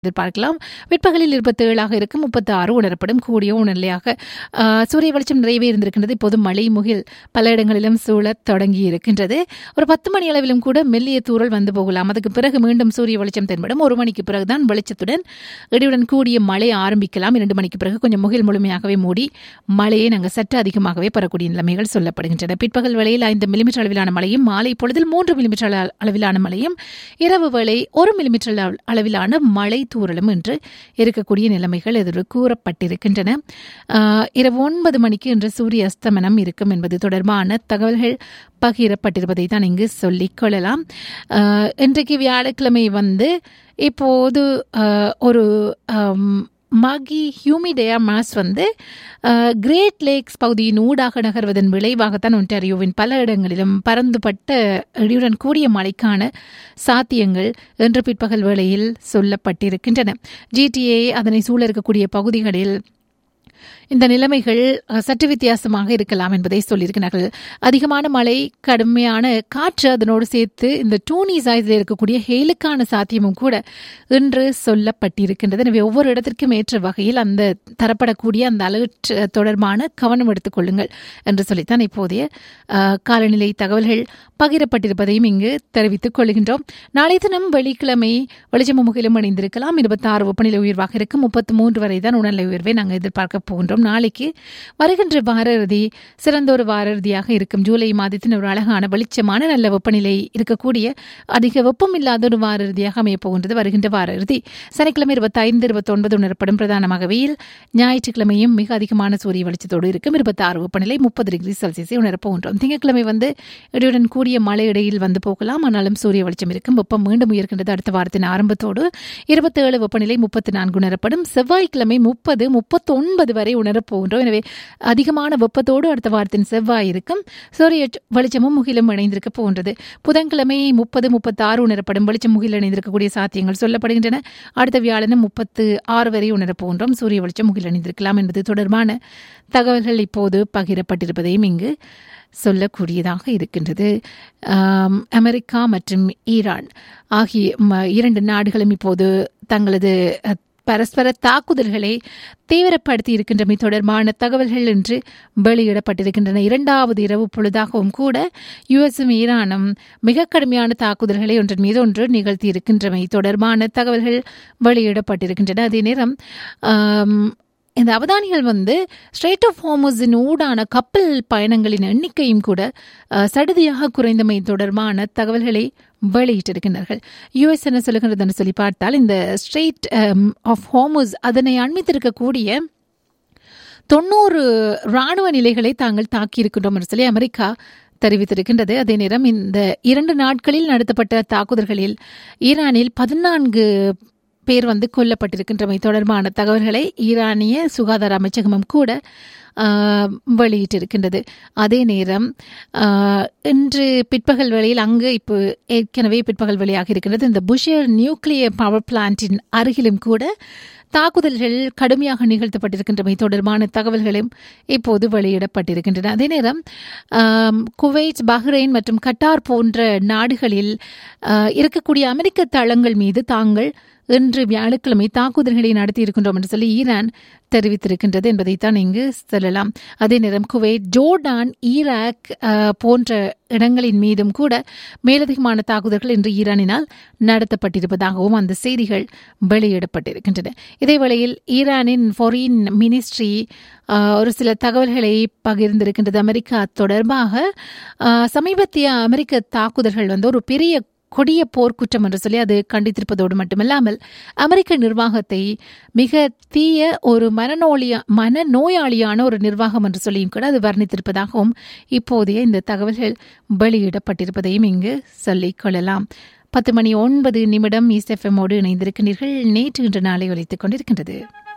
எதிர்பார்க்கலாம் பிற்பகலில் இருபத்தி ஏழாக இருக்கும் முப்பத்தி ஆறு உணரப்படும் கூடிய உணர்நிலையாக ஆ, சூரிய வெளிச்சம் நிறைவே இருந்திருக்கின்றது இப்போது மழை முகில் பல இடங்களிலும் சூழத் தொடங்கி இருக்கின்றது ஒரு பத்து மணி அளவிலும் கூட மெல்லிய தூறல் வந்து போகலாம் அதுக்கு பிறகு மீண்டும் சூரிய வெளிச்சம் தென்படும் ஒரு மணிக்கு பிறகுதான் வெளிச்சத்துடன் இடியுடன் கூடிய மழை ஆரம்பிக்கலாம் இரண்டு மணிக்கு பிறகு கொஞ்சம் முகில் முழுமையாகவே மூடி மழையை நாங்கள் சற்று அதிகமாகவே பெறக்கூடிய நிலைமைகள் சொல்லப்படுகின்றன பிற்பகல் வேளையில் ஐந்து மில்லிமீட்டர் அளவிலான மழையும் மாலை பொழுதில் மூன்று மில்லிமீட்டர் அள- அளவிலான மழையும் இரவு வேளை ஒரு மில்லிமீட்டர் அள- அளவிலான மழை தூறலும் என்று இருக்கக்கூடிய நிலைமைகள் எதிர் கூறப்பட்டிருக்கின்றன ஆஹ், இரவு ஒன்பது மணிக்கு இன்று சூரிய அஸ்தமனம் இருக்கும் என்பது தொடர்பான தகவல்கள் பகிரப்பட்டிருப்பதை தான் இங்கு சொல்லிக் கொள்ளலாம் ஆஹ், இன்றைக்கு வியாழக்கிழமை வந்து இப்போது ஆஹ், ஒரு ஆம், மகி ஹியூமிடேயா மாஸ் வந்து ஆஹ், கிரேட் லேக்ஸ் பகுதியின் ஊடாக நகர்வதன் விளைவாகத்தான் ஒன்டாரியோவின் பல இடங்களிலும் பரந்துபட்ட இடியுடன் கூடிய மழைக்கான சாத்தியங்கள் இன்று பிற்பகல் வேளையில் சொல்லப்பட்டிருக்கின்றன ஜிடிஏ அதனை சூழ இருக்கக்கூடிய பகுதிகளில் இந்த நிலைமைகள் அஹ், சற்று வித்தியாசமாக இருக்கலாம் என்பதை சொல்லியிருக்கிறார்கள் அதிகமான மழை கடுமையான காற்று அதனோடு சேர்த்து இந்த டூனி சாய்ஸில் இருக்கக்கூடிய ஹெயிலுக்கான சாத்தியமும் கூட இன்று சொல்லப்பட்டிருக்கின்றது எனவே ஒவ்வொரு இடத்திற்கும் ஏற்ற வகையில் அந்த தரப்படக்கூடிய அந்த அலர்ட் தொடர்பான கவனம் எடுத்துக் கொள்ளுங்கள் என்று சொல்லித்தான் இப்போதைய அஹ், காலநிலை தகவல்கள் பகிரப்பட்டிருப்பதையும் இங்கு தெரிவித்துக் கொள்கின்றோம் நாளை தினம் வெள்ளிக்கிழமை வெளிச்சமும் முகிலும் அணிந்திருக்கலாம் இருபத்தி ஆறு வெப்பநிலை உயர்வாக இருக்கும் முப்பத்தி மூன்று வரை தான் உணர்நிலை உயர்வை நாங்கள் எதிர்பார்க்க போகின்றோம் நாளைக்கு வருகின்ற வார இறுதி சிறந்த ஒரு வார இறுதியாக இருக்கும் ஜூலை மாதத்தின் ஒரு அழகான வெளிச்சமான நல்ல வெப்பநிலை இருக்கக்கூடிய அதிக வெப்பம் இல்லாத ஒரு வார இறுதியாக அமையப் போகின்றது வருகின்ற வார இறுதி சனிக்கிழமை இருபத்தி ஐந்து இருபத்தி ஒன்பது உணரப்படும் பிரதானமாக வெயில் ஞாயிற்றுக்கிழமையும் மிக அதிகமான சூரிய வெளிச்சத்தோடு இருக்கும் இருபத்தி ஆறு வெப்பநிலை முப்பது டிகிரி செல்சியஸை உணரப் போகின்றோம் திங்கட்கிழமை வந்து இடையுடன் கூடிய மழை இடையில் வந்து போகலாம் ஆனாலும் சூரிய வெளிச்சம் இருக்கும் வெப்பம் மீண்டும் உயர்கின்றது அடுத்த வாரத்தின் ஆரம்பத்தோடு இருபத்தேழு வெப்பநிலை முப்பத்தி நான்கு உணரப்படும் செவ்வாய்க்கிழமை முப்பது முப்பத்தி ஒன்பது வரை உணரப் போகின்றோம் எனவே அதிகமான வெப்பத்தோடு அடுத்த வாரத்தின் செவ்வாய் இருக்கும் சூரிய வெளிச்சமும் முகிலும் இணைந்திருக்க போகின்றது புதன்கிழமை முப்பது முப்பத்தி ஆறு உணரப்படும் வெளிச்சம் முகில் இணைந்திருக்கக்கூடிய சாத்தியங்கள் சொல்லப்படுகின்றன அடுத்த வியாழனும் முப்பத்து ஆறு வரை உணரப் போகின்றோம் சூரிய வெளிச்சம் முகில் இணைந்திருக்கலாம் என்பது தொடர்பான தகவல்கள் இப்போது பகிரப்பட்டிருப்பதையும் இங்கு சொல்லக்கூடியதாக இருக்கின்றது ஆம், அமெரிக்கா மற்றும் ஈரான் ஆகிய ம- இரண்டு நாடுகளும் இப்போது தங்களது அஹ், பரஸ்பர தாக்குதல்களை தீவிரப்படுத்தி இருக்கின்றமை தொடர்பான தகவல்கள் இன்று வெளியிடப்பட்டிருக்கின்றன இரண்டாவது இரவு பொழுதாகவும் கூட யுஎஸும் ஈரானும் மிக கடுமையான தாக்குதல்களை ஒன்றன் மீது ஒன்று நிகழ்த்தி இருக்கின்றமை தொடர்பான தகவல்கள் வெளியிடப்பட்டிருக்கின்றன அதே நேரம் ஆம், இந்த அவதானிகள் வந்து ஸ்ட்ரெயிட் ஆஃப் ஹோமஸின் ஊடான கப்பல் பயணங்களின் எண்ணிக்கையும் கூட அஹ், சடுதியாக குறைந்தமை தொடர்பான தகவல்களை வெளியிட்டிருக்கின்றார்கள் யுஎஸ் என்ன சொல்லுகிறதுன்னு சொல்லி பார்த்தால் இந்த ஸ்ட்ரெயிட் ஆஃப் ஹோமஸ் அதனை அண்மித்திருக்கக்கூடிய தொண்ணூறு ராணுவ நிலைகளை தாங்கள் தாக்கியிருக்கின்றோம் என்று சொல்லி அமெரிக்கா தெரிவித்திருக்கின்றது அதே நேரம் இந்த இரண்டு நாட்களில் நடத்தப்பட்ட தாக்குதல்களில் ஈரானில் பதினான்கு பேர் வந்து கொல்லப்பட்டிருக்கின்றமை தொடர்பான தகவல்களை ஈரானிய சுகாதார அமைச்சகமும் கூட ஆஹ், வெளியிட்டிருக்கின்றது அதே நேரம் ஆஹ், இன்று பிற்பகல் வேளையில் அங்கு இப்போ ஏற்கனவே பிற்பகல் வேளையாக இருக்கின்றது இந்த புஷர் நியூக்ளியர் பவர் பிளான்ட்டின் அருகிலும் கூட தாக்குதல்கள் கடுமையாக நிகழ்த்தப்பட்டிருக்கின்றமை தொடர்பான தகவல்களும் இப்போது வெளியிடப்பட்டிருக்கின்றன அதே நேரம் ஆம், குவைத் பஹ்ரைன் மற்றும் கட்டார் போன்ற நாடுகளில் ஆஹ், இருக்கக்கூடிய அமெரிக்க தளங்கள் மீது தாங்கள் இன்று வியாழக்கிழமை தாக்குதல்களை நடத்தியிருக்கின்றோம் என்று சொல்லி ஈரான் தெரிவித்திருக்கின்றது என்பதைத்தான் இங்கு சொல்லலாம் அதே நேரம் குவைத் ஜோர்டான் ஈராக் ஆஹ், போன்ற இடங்களின் மீதும் கூட மேலதிகமான தாக்குதல்கள் இன்று ஈரானினால் நடத்தப்பட்டிருப்பதாகவும் அந்த செய்திகள் வெளியிடப்பட்டிருக்கின்றன இதேவேளையில் ஈரானின் ஃபாரின் மினிஸ்ட்ரி ஆஹ், ஒரு சில தகவல்களை பகிர்ந்திருக்கின்றது அமெரிக்கா தொடர்பாக ஆஹ், சமீபத்திய அமெரிக்க தாக்குதல்கள் வந்து ஒரு பெரிய கொடிய போர்க்குற்றம் என்று சொல்லி அது கண்டித்திருப்பதோடு மட்டுமல்லாமல் அமெரிக்க நிர்வாகத்தை மிக தீய ஒரு மனநோலியா மனநோயாளியான ஒரு நிர்வாகம் என்று சொல்லியும் கூட அது வர்ணித்திருப்பதாகவும் இப்போதைய இந்த தகவல்கள் வெளியிடப்பட்டிருப்பதையும் இங்கு சொல்லிக் கொள்ளலாம் பத்து மணி ஒன்பது நிமிடம் இஸ்எஃப்எம்மோடு இணைந்திருக்கின்றீர்கள் நேற்று இன்று நாளை ஒலித்துக் கொண்டிருக்கின்றது